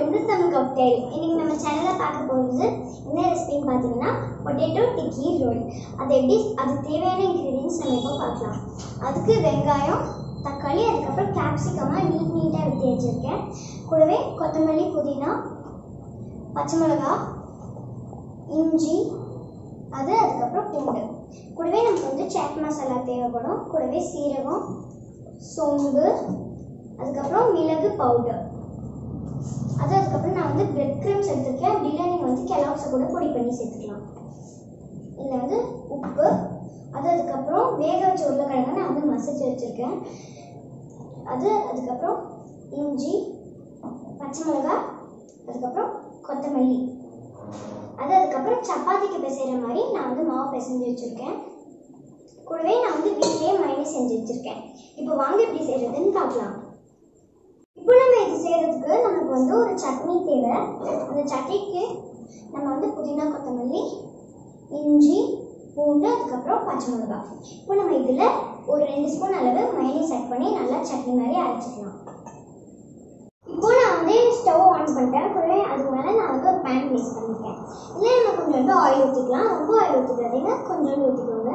to Tamil cocktail இன்னைக்கு நம்ம சேனலில் பார்க்க போகிறது என்ன ரெசிபின்னு பார்த்தீங்கன்னா பொட்டேட்டோ டிக்கி ரோல் அது எப்படி அது தேவையான இன்க்ரீடியன்ஸ் நம்ம இப்போ பார்க்கலாம் அதுக்கு வெங்காயம் தக்காளி அதுக்கப்புறம் கேப்சிகமாக நீட் நீட்டாக வெட்டி வச்சுருக்கேன் கூடவே கொத்தமல்லி புதினா பச்சை மிளகா இஞ்சி அது அதுக்கப்புறம் பூண்டு கூடவே நமக்கு வந்து சாட் மசாலா தேவைப்படும் கூடவே சீரகம் சோம்பு அதுக்கப்புறம் மிளகு பவுடர் அது அதுக்கப்புறம் நான் வந்து பிரெட் க்ரம்ஸ் எடுத்திருக்கேன் அப்படின்னா நீங்கள் வந்து கெலாக்ஸை கூட பொடி பண்ணி சேர்த்துக்கலாம் இதில் வந்து உப்பு அது அதுக்கப்புறம் வேக வச்ச உருளைக்கிழங்கு நான் வந்து மசிச்சு வச்சுருக்கேன் அது அதுக்கப்புறம் இஞ்சி பச்சை மிளகாய் அதுக்கப்புறம் கொத்தமல்லி அது அதுக்கப்புறம் சப்பாத்திக்கு பிசைகிற மாதிரி நான் வந்து மாவு பிசைஞ்சு வச்சுருக்கேன் கூடவே நான் வந்து வீட்டிலேயே மைனஸ் செஞ்சு வச்சுருக்கேன் இப்போ வாங்க எப்படி செய்கிறதுன்னு பார்க்கலாம் இப்போ நம்ம இது செய்கிறதுக்கு நமக்கு வந்து ஒரு சட்னி தேவை அந்த சட்னிக்கு நம்ம வந்து புதினா கொத்தமல்லி இஞ்சி பூண்டு அதுக்கப்புறம் பச்சை மிளகாய் இப்போ நம்ம இதில் ஒரு ரெண்டு ஸ்பூன் அளவு மைனஸ் ஆட் பண்ணி நல்லா சட்னி மாதிரி அரைச்சிக்கலாம் இப்போ நான் வந்து ஸ்டவ் ஆன் பண்ணிட்டேன் கூடவே அதுக்கு மேலே நான் வந்து ஒரு பேன் ப்ளேஸ் பண்ணியிருக்கேன் இல்லை நம்ம கொஞ்சோண்டு ஆயில் ஊற்றிக்கலாம் ரொம்ப ஆயில் ஊற்றிக்காதீங்க கொஞ்சோண்டு ஊற்றிக்கோங்க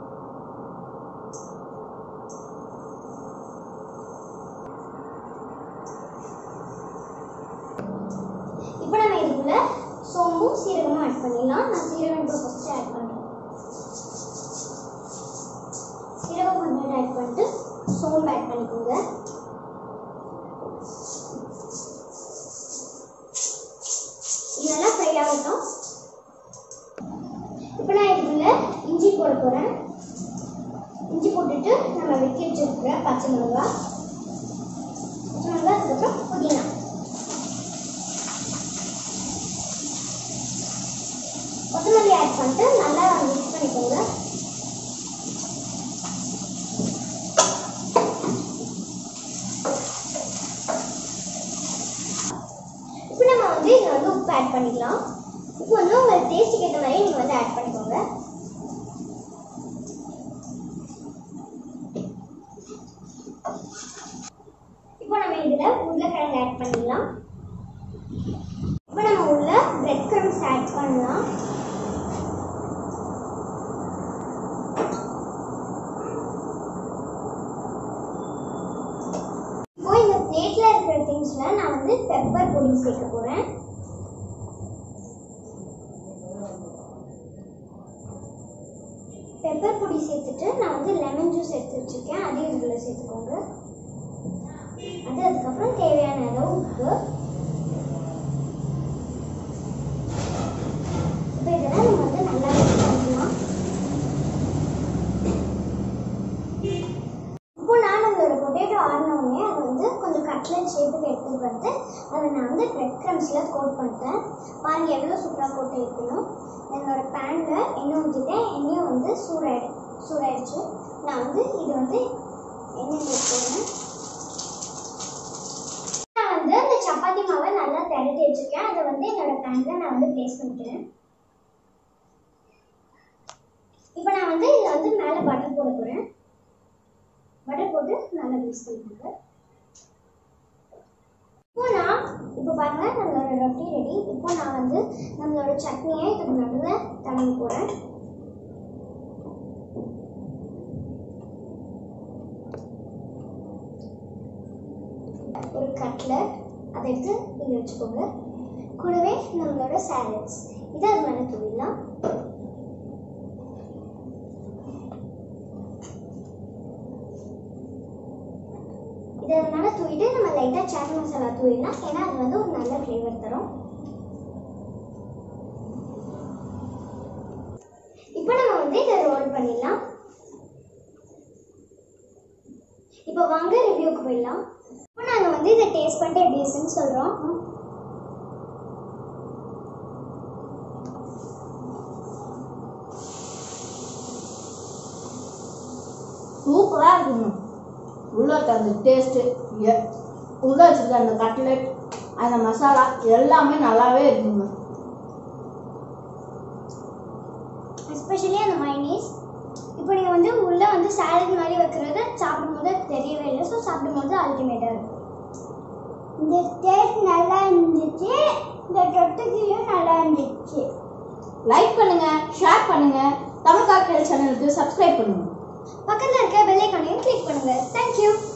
இப்போ நம்ம இதுக்குள்ள சோம்பும் சீரகமும் ஆட் பண்ணிடலாம் நான் சீரகம் இப்போ ஃபஸ்ட்டு ஆட் பண்ணுறேன் சீரகம் கொஞ்சம் ஆட் பண்ணிட்டு சோம்பு ஆட் பண்ணிக்கோங்க இதெல்லாம் ஃப்ரை ஆகட்டும் இப்போ நான் இதுக்குள்ள இஞ்சி போட போகிறேன் இஞ்சி போட்டுட்டு நம்ம வெட்டி வச்சிருக்கிற பச்சை மிளகா பச்சை மிளகா அதுக்கப்புறம் புதினா கொத்தமல்லி ஆட் பண்ணிட்டு நல்லா மிக்ஸ் பண்ணிக்கோங்க இப்போ நம்ம வந்து இதில் வந்து உப்பு ஆட் பண்ணிக்கலாம் உப்பு வந்து உங்கள் டேஸ்ட்டுக்கு ஏற்ற மாதிரி நீங்கள் வந்து ஆட் பண்ணிக்கோங்க இப்போ நம்ம இதில் உருளைக்கிழங்கு ஆட் பண்ணிடலாம் இப்போ நம்ம உள்ள பிரெட் க்ரம்ஸ் ஆட் பண்ணலாம் இப்போ இந்த பிளேட்ல இருக்கிற திங்ஸ்ல நான் வந்து பெப்பர் பொடி சேர்க்க போறேன் பெப்பர் பொடி சேர்த்துட்டு நான் வந்து லெமன் ஜூஸ் எடுத்து வச்சிருக்கேன் அதையும் இதில் சேர்த்துக்கோங்க அது அதுக்கப்புறம் தேவையான அளவு உப்பு இப்போ இதெல்லாம் நம்ம வந்து நல்லா மிக்ஸ் பண்ணிக்கலாம் இப்போ நான் நம்மளோட பொட்டேட்டோ ஆடினோடனே அதை வந்து கொஞ்சம் கட்லட் ஷேப்புக்கு எடுத்துகிட்டு வந்து அதை நான் வந்து பிரெட் க்ரம்ஸில் கோட் பண்ணிட்டேன் பாருங்க எவ்வளோ சூப்பராக போட்டு வைக்கணும் என்னோட பேனில் எண்ணெய் ஊற்றிட்டேன் எண்ணெயும் வந்து சூடாயிடு சூடாயிடுச்சு நான் வந்து இது வந்து எண்ணெய் போட்டுறேன் நான் வந்து அந்த சப்பாத்தி மாவை நல்லா திரட்டி வச்சுருக்கேன் அதை வந்து என்னோட பேனில் நான் வந்து ப்ளேஸ் பண்ணிக்கிறேன் இப்போ நான் வந்து இதில் வந்து மேலே பட்டர் போட போகிறேன் பட்டர் போட்டு நல்லா மிக்ஸ் பண்ணிக்கோங்க இப்போ நான் இப்போ பாருங்க நம்மளோட ரொட்டி ரெடி இப்போ நான் வந்து நம்மளோட சட்னியை இதுக்கு நடுவில் தடவி போகிறேன் ஒரு கட்லட் அதை எடுத்து இங்கே வச்சுக்கோங்க கூடவே நம்மளோட சாலட்ஸ் இதை அது மேலே தூவிடலாம் இதை மேலே தூவிட்டு நம்ம லைட்டாக சாட் மசாலா தூவிடலாம் ஏன்னா அது வந்து ஒரு நல்ல ஃப்ளேவர் தரும் இப்போ நம்ம வந்து இதை ரோல் பண்ணிடலாம் இப்போ வாங்க ரிவ்யூக்கு போயிடலாம் இப்போ நாங்கள் வந்து இதை டேஸ்ட் பண்ணிட்டு எப்படி இருக்குன்னு சொல்கிறோம் சூப்பராக இருக்குங்க உள்ள இருக்க அந்த டேஸ்ட்டு உள்ள வச்சிருக்க அந்த கட்லெட் அந்த மசாலா எல்லாமே நல்லாவே இருக்குங்க எஸ்பெஷலி அந்த மைனீஸ் இப்போ நீங்கள் வந்து உள்ளே வந்து சாலட் மாதிரி வைக்கிறது சாப்பிடும்போது தெரியவே இல்லை ஸோ சாப்பிடும்போது அல்டிமேட்டாக இருக்கும் இந்த டேஸ்ட் நல்லா இருந்துச்சு இந்த தொட்டுக்கையும் நல்லா இருந்துச்சு லைக் பண்ணுங்க ஷேர் பண்ணுங்க தமிழ் காக்கல் சேனலுக்கு சப்ஸ்கிரைப் பண்ணுங்க பக்கத்தில் இருக்க பெல் ஐக்கானையும் கிளிக் பண்ணுங்க தேங்க்யூ